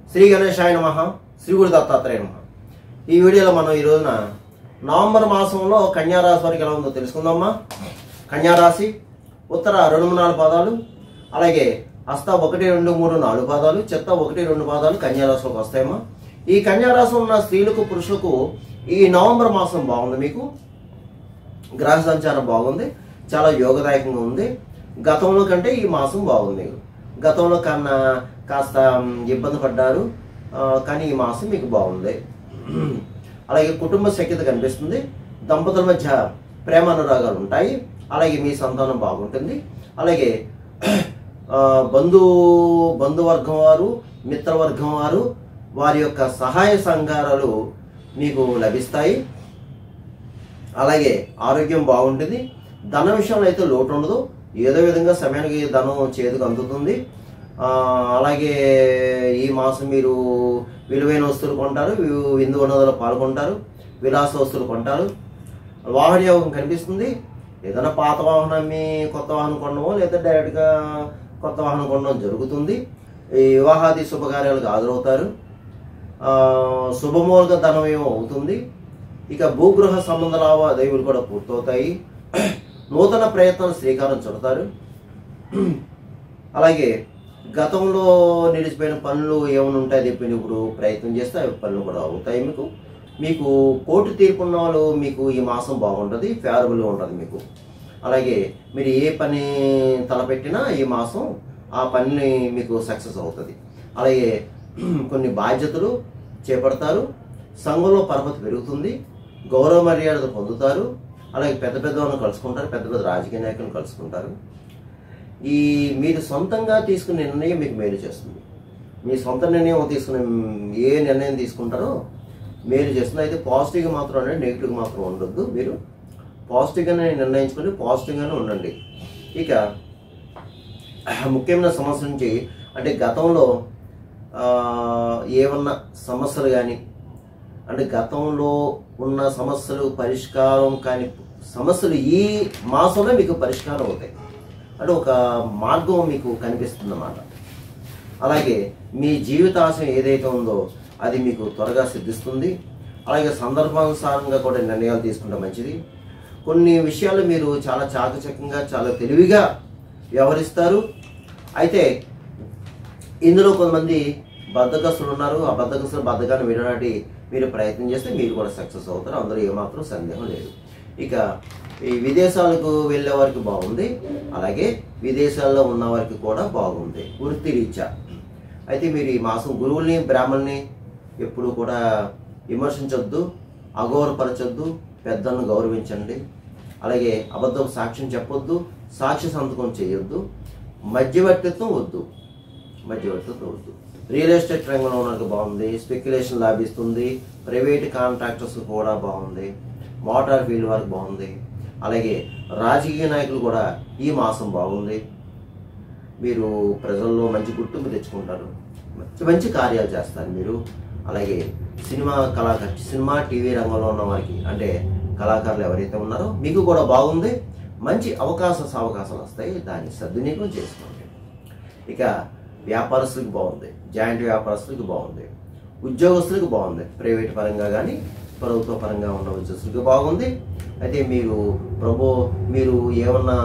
శ్రీ గణేశాయ నమ శ్రీ గురు దత్తాత్రేయ నమ ఈ వీడియోలో మనం ఈ రోజున నవంబర్ మాసంలో కన్యారాశి వారికి ఎలా ఉందో తెలుసుకుందామా కన్యారాశి ఉత్తర రెండు మూడు నాలుగు పాదాలు అలాగే హస్త ఒకటి రెండు మూడు నాలుగు పాదాలు చెత్త ఒకటి రెండు పాదాలు కన్యారాశిలోకి వస్తాయమ్మా ఈ కన్యారాశి ఉన్న స్త్రీలకు పురుషులకు ఈ నవంబర్ మాసం బాగుంది మీకు గ్రహ సంచారం బాగుంది చాలా యోగదాయకంగా ఉంది గతంలో కంటే ఈ మాసం బాగుంది గతంలో కన్నా కాస్త మ్, ఇబ్బంది పడ్డారు ఆ, కానీ ఈ మాసం మీకు బాగుంది అలాగే కుటుంబ సఖ్యత కనిపిస్తుంది దంపతుల మధ్య ప్రేమ అనురాగాలు ఉంటాయి అలాగే మీ సంతానం బాగుంటుంది అలాగే ఆ, బంధు బంధువర్గం వారు మిత్రవర్గం వారు వారి యొక్క సహాయ సంఘారాలు మీకు లభిస్తాయి అలాగే ఆరోగ్యం బాగుంటుంది ధన విషయంలో అయితే లోటు ఉండదు ఏదో విధంగా సమయానికి ధనం చేతికి అందుతుంది ఆ, అలాగే ఈ మాసం మీరు విలువైన వస్తువులు కొంటారు వి- విందు ఉన్నదలో పాల్గొంటారు విలాస వస్తువులు కొంటారు వాహన యోగం కనిపిస్తుంది ఏదైనా పాత వాహనం అమ్మి కొత్త వాహనం కొనడమో లేదా డైరెక్ట్గా కొత్త వాహనం కొనడం జరుగుతుంది ఈ వివాహాది శుభకార్యాలకు హాజరవుతారు ఆ, శుభమూలక ధనమయం అవుతుంది ఇక భూగృహ సంబంధ లావాదేవీలు కూడా పూర్తవుతాయి నూతన ప్రయత్నాలు శ్రీకారం చుడతారు అలాగే గతంలో నిలిచిపోయిన పనులు ఏమైనా ఉంటాయి చెప్పి ఇప్పుడు ప్రయత్నం చేస్తే అవి పనులు కూడా అవుతాయి మీకు మీకు కోర్టు తీర్పు ఉన్న వాళ్ళు మీకు ఈ మాసం బాగుంటుంది ఫేవరబుల్గా ఉంటుంది మీకు అలాగే మీరు ఏ పని తలపెట్టినా ఈ మాసం ఆ పనిని మీకు సక్సెస్ అవుతుంది అలాగే కొన్ని బాధ్యతలు చేపడతారు సంఘంలో పరపతి పెరుగుతుంది గౌరవ మర్యాదలు పొందుతారు అలాగే పెద్ద పెద్ద వాళ్ళని కలుసుకుంటారు పెద్ద పెద్ద రాజకీయ నాయకులను కలుసుకుంటారు ఈ మీరు సొంతంగా తీసుకునే నిర్ణయం మీకు మేలు చేస్తుంది మీ సొంత నిర్ణయం తీసుకునే ఏ నిర్ణయం తీసుకుంటారో మేలు చేస్తుంది అయితే పాజిటివ్గా మాత్రం ఉండండి నెగిటివ్గా మాత్రం ఉండొద్దు మీరు పాజిటివ్గానే నిర్ణయించుకొని పాజిటివ్గానే ఉండండి ఇక ముఖ్యమైన సమస్య నుంచి అంటే గతంలో ఆ, ఏమన్నా సమస్యలు కానీ అంటే గతంలో ఉన్న సమస్యలు పరిష్కారం కాని సమస్యలు ఈ మాసంలో మీకు పరిష్కారం అవుతాయి అంటే ఒక మార్గం మీకు కనిపిస్తుంది అన్నమాట అలాగే మీ జీవితాశయం ఏదైతే ఉందో అది మీకు త్వరగా సిద్ధిస్తుంది అలాగే సందర్భానుసారంగా కూడా నిర్ణయాలు తీసుకుంటే మంచిది కొన్ని విషయాలు మీరు చాలా చాకచక్యంగా చాలా తెలివిగా వ్యవహరిస్తారు అయితే ఇందులో కొంతమంది బద్దకస్తులు ఉన్నారు ఆ బద్దకస్తులు బద్దకాన్ని వినడానికి మీరు ప్రయత్నం చేస్తే మీరు కూడా సక్సెస్ అవుతారు అందులో ఏమాత్రం సందేహం లేదు ఇక ఈ విదేశాలకు వెళ్ళే వారికి బాగుంది అలాగే విదేశాల్లో ఉన్న వారికి కూడా బాగుంది వృత్తి రీత్యా అయితే మీరు ఈ మాసం గురువుల్ని బ్రాహ్మణ్ణి ఎప్పుడు కూడా విమర్శించొద్దు అగౌరవపరచొద్దు పెద్దలను గౌరవించండి అలాగే అబద్ధం సాక్ష్యం చెప్పొద్దు సాక్షి సంతకం చేయొద్దు మధ్యవర్తిత్వం వద్దు మధ్యవర్తిత్వం వద్దు రియల్ ఎస్టేట్ రంగంలో ఉన్నది బాగుంది స్పెక్యులేషన్ లాభిస్తుంది ప్రైవేట్ కాంట్రాక్టర్స్ కూడా బాగుంది మోటార్ ఫీల్డ్ వరకు బాగుంది అలాగే రాజకీయ నాయకులు కూడా ఈ మాసం బాగుంది మీరు ప్రజల్లో మంచి గుర్తింపు తెచ్చుకుంటారు మంచి మంచి కార్యాలు చేస్తారు మీరు అలాగే సినిమా కళాకారు సినిమా టీవీ రంగంలో ఉన్న వారికి అంటే కళాకారులు ఎవరైతే ఉన్నారో మీకు కూడా బాగుంది మంచి అవకాశ అవకాశాలు వస్తాయి దాన్ని సద్వినియోగం చేసుకోండి ఇక వ్యాపారస్తులకు బాగుంది జాయింట్ వ్యాపారస్తులకు బాగుంది ఉద్యోగస్తులకు బాగుంది ప్రైవేట్ పరంగా కానీ ప్రభుత్వ పరంగా ఉన్న ఉద్యోగస్తులకు బాగుంది అయితే మీరు ప్రభు మీరు ఏమన్నా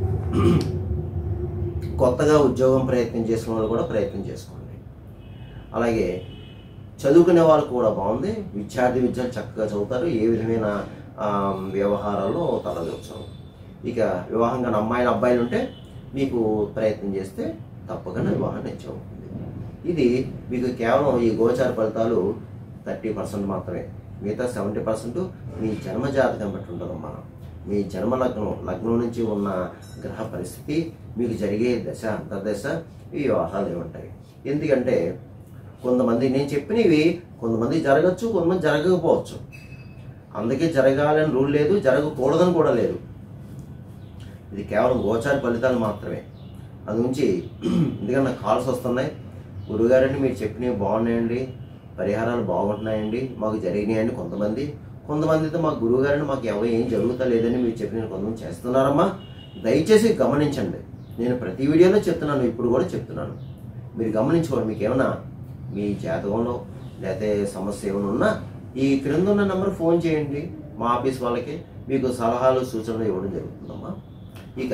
కొత్తగా ఉద్యోగం ప్రయత్నం చేసుకున్న వాళ్ళు కూడా ప్రయత్నం చేసుకోండి అలాగే చదువుకునే వాళ్ళు కూడా బాగుంది విద్యార్థి విద్యలు చక్కగా చదువుతారు ఏ విధమైన ఆ, వ్యవహారాల్లో తలదొచ్చారు ఇక వివాహం కాని అమ్మాయిలు అబ్బాయిలు ఉంటే మీకు ప్రయత్నం చేస్తే తప్పకుండా వివాహం నిశ్చయమవుతుంది ఇది మీకు కేవలం ఈ గోచార ఫలితాలు థర్టీ పర్సెంట్ మాత్రమే మిగతా సెవెంటీ పర్సెంట్ మీ జన్మ జాతకం బట్టి ఉంటుందమ్మా మీ జన్మ లగ్నం లగ్నం నుంచి ఉన్న గ్రహ పరిస్థితి మీకు జరిగే దశ అంతర్దశ ఈ వ్యవహారాలు ఏముంటాయి ఎందుకంటే కొంతమంది నేను చెప్పినవి కొంతమంది జరగచ్చు కొంతమంది జరగకపోవచ్చు అందుకే జరగాలని రూల్ లేదు జరగకూడదని కూడా లేదు ఇది కేవలం గోచార ఫలితాలు మాత్రమే అది నుంచి ఎందుకంటే నాకు కాల్స్ వస్తున్నాయి గురుగారండి మీరు చెప్పినవి బాగున్నాయండి పరిహారాలు బాగుంటున్నాయండి మాకు జరిగినాయండి కొంతమంది కొంతమంది అయితే మా గురువుగారిని మాకు ఎవరు ఏం జరుగుతలేదని మీరు చెప్పిన కొంతమంది చేస్తున్నారమ్మా దయచేసి గమనించండి నేను ప్రతి వీడియోలో చెప్తున్నాను ఇప్పుడు కూడా చెప్తున్నాను మీరు గమనించుకోండి మీకు ఏమైనా మీ జాతకంలో లేకపోతే సమస్య ఏమైనా ఉన్నా ఈ క్రింద ఉన్న నెంబర్ ఫోన్ చేయండి మా ఆఫీస్ వాళ్ళకి మీకు సలహాలు సూచనలు ఇవ్వడం జరుగుతుందమ్మా ఇక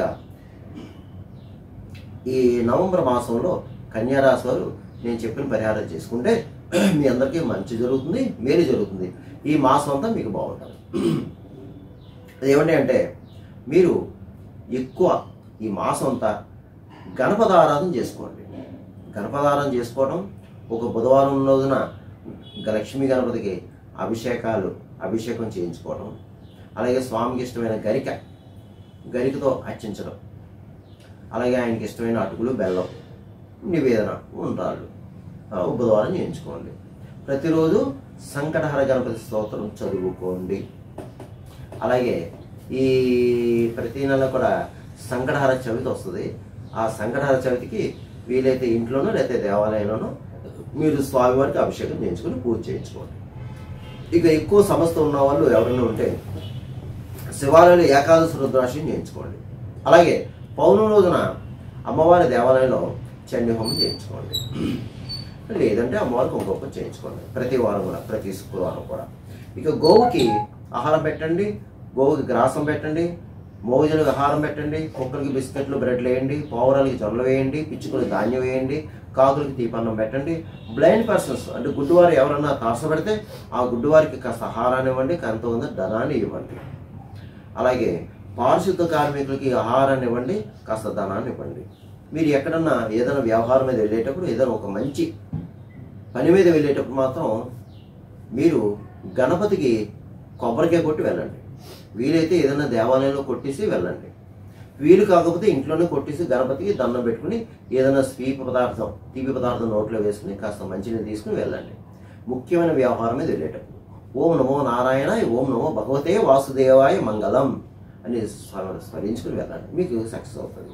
ఈ నవంబర్ మాసంలో కన్యారాశి వారు నేను చెప్పిన పరిహారం చేసుకుంటే మీ అందరికీ మంచి జరుగుతుంది మేలు జరుగుతుంది ఈ మాసం అంతా మీకు బాగుంటుంది ఏమండి అంటే మీరు ఎక్కువ ఈ మాసం అంతా గణపతి ఆరాధన చేసుకోండి గణపతి ఆరాధన చేసుకోవడం ఒక బుధవారం రోజున గ- లక్ష్మీ గణపతికి అభిషేకాలు అభిషేకం చేయించుకోవడం అలాగే స్వామికి ఇష్టమైన గరిక గరికతో అర్చించడం అలాగే ఆయనకి ఇష్టమైన అటుకులు బెల్లం నివేదన ఉండ్రాళ్ళు ఆ, బుధవారం చేయించుకోండి ప్రతిరోజు సంకటహర గణపతి స్తోత్రం చదువుకోండి అలాగే ఈ ప్రతి నెల కూడా సంకటహర చవితి వస్తుంది ఆ సంకటహర చవితికి వీలైతే ఇంట్లోనో లేకపోతే దేవాలయంలోనో మీరు స్వామివారికి అభిషేకం చేయించుకొని పూజ చేయించుకోండి ఇక ఎక్కువ సమస్య ఉన్న వాళ్ళు ఎవరైనా ఉంటే శివాలయంలో ఏకాదశి రుద్రాక్షం చేయించుకోండి అలాగే పౌర్ణమి రోజున అమ్మవారి దేవాలయంలో చండీ హోమం చేయించుకోండి లేదంటే అమ్మవారికి ఇంకొక చేయించుకోండి ప్రతి వారం కూడా ప్రతి శుక్రవారం కూడా ఇక గోవుకి ఆహారం పెట్టండి గోవుకి గ్రాసం పెట్టండి మోగుజులకు ఆహారం పెట్టండి కుక్కలకి బిస్కెట్లు బ్రెడ్లు వేయండి పావురాలకి జొన్నలు వేయండి పిచ్చుకలకి ధాన్యం వేయండి కాకులకి తీపన్నం పెట్టండి బ్లైండ్ పర్సన్స్ అంటే గుడ్డివారు ఎవరన్నా తారసపెడితే ఆ గుడ్డివారికి కాస్త ఆహారాన్ని ఇవ్వండి కొంత ఉంది ధనాన్ని ఇవ్వండి అలాగే పారిశుద్ధ కార్మికులకి ఆహారాన్ని ఇవ్వండి కాస్త ధనాన్ని ఇవ్వండి మీరు ఎక్కడన్నా ఏదైనా వ్యవహారం మీద వెళ్ళేటప్పుడు ఏదైనా ఒక మంచి పని మీద వెళ్ళేటప్పుడు మాత్రం మీరు గణపతికి కొబ్బరికాయ కొట్టి వెళ్ళండి వీలైతే ఏదైనా దేవాలయంలో కొట్టేసి వెళ్ళండి వీలు కాకపోతే ఇంట్లోనే కొట్టేసి గణపతికి దండం పెట్టుకుని ఏదైనా స్వీప్ పదార్థం తీపి పదార్థం నోట్లో వేసుకుని కాస్త మంచిని తీసుకుని వెళ్ళండి ముఖ్యమైన వ్యవహారం మీద వెళ్ళేటప్పుడు ఓం నమో నారాయణ ఓం నమో భగవతే వాసుదేవాయ మంగళం అని స్మ- స్మరించుకుని వెళ్ళండి మీకు సక్సెస్ అవుతుంది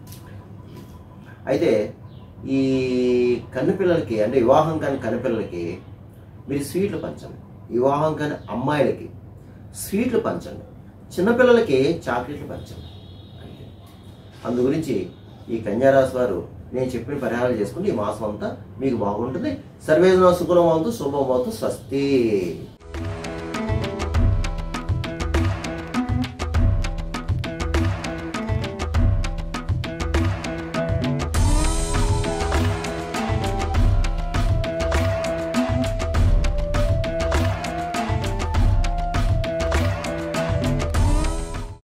అయితే ఈ కన్నపిల్లలకి అంటే వివాహం కాని కన్నపిల్లలకి మీరు స్వీట్లు పంచండి వివాహం కాని అమ్మాయిలకి స్వీట్లు పంచండి చిన్నపిల్లలకి చాక్లెట్లు పంచండి అంతే అందు గురించి ఈ కన్యారాశి వారు నేను చెప్పిన పరిహారాలు చేసుకుని ఈ మాసం అంతా మీకు బాగుంటుంది సర్వేజన సుఖమవుతూ శుభమవుతూ స్వస్తి